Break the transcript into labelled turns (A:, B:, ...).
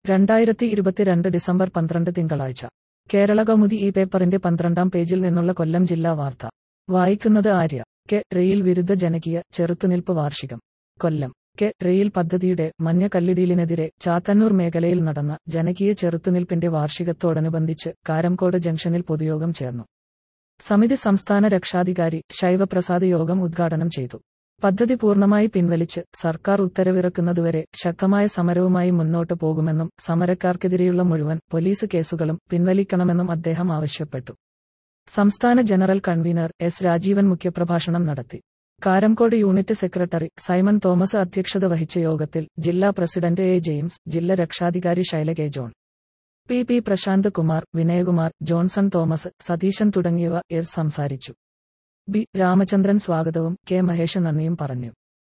A: രണ്ടായിരത്തി ഇരുപത്തിരണ്ട് ഡിസംബർ പന്ത്രണ്ട് തിങ്കളാഴ്ച കേരള കൗമുദി ഈ പേപ്പറിന്റെ പന്ത്രണ്ടാം പേജിൽ നിന്നുള്ള കൊല്ലം ജില്ലാ വാർത്ത വായിക്കുന്നത് ആര്യ കെ റെയിൽ വിരുദ്ധ ജനകീയ ചെറുത്തുനിൽപ്പ് വാർഷികം കൊല്ലം കെ റെയിൽ പദ്ധതിയുടെ മഞ്ഞ കല്ലിടീലിനെതിരെ ചാത്തന്നൂർ മേഖലയിൽ നടന്ന ജനകീയ ചെറുത്തുനിൽപ്പിന്റെ വാർഷികത്തോടനുബന്ധിച്ച് കാരംകോട് ജംഗ്ഷനിൽ പൊതുയോഗം ചേർന്നു സമിതി സംസ്ഥാന രക്ഷാധികാരി ശൈവപ്രസാദ് യോഗം ഉദ്ഘാടനം ചെയ്തു പദ്ധതി പൂർണ്ണമായി പിൻവലിച്ച് സർക്കാർ ഉത്തരവിറക്കുന്നതുവരെ ശക്തമായ സമരവുമായി മുന്നോട്ടു പോകുമെന്നും സമരക്കാർക്കെതിരെയുള്ള മുഴുവൻ പോലീസ് കേസുകളും പിൻവലിക്കണമെന്നും അദ്ദേഹം ആവശ്യപ്പെട്ടു സംസ്ഥാന ജനറൽ കൺവീനർ എസ് രാജീവൻ മുഖ്യപ്രഭാഷണം നടത്തി Karamkode unit secretary Simon Thomas അധ്യക്ഷത വഹിച്ച യോഗത്തിൽ ജില്ലാ പ്രസിഡന്റ് എ ജെയിംസ് ജില്ലാ രക്ഷാധികാരി Shaila K John P P Prashanth Kumar Vinayakumar Johnson Thomas Satheesan തുടങ്ങിയവർ സംസാരിച്ചു ബി രാമചന്ദ്രൻ സ്വാഗതവും കെ മഹേഷ് നന്ദിയും പറഞ്ഞു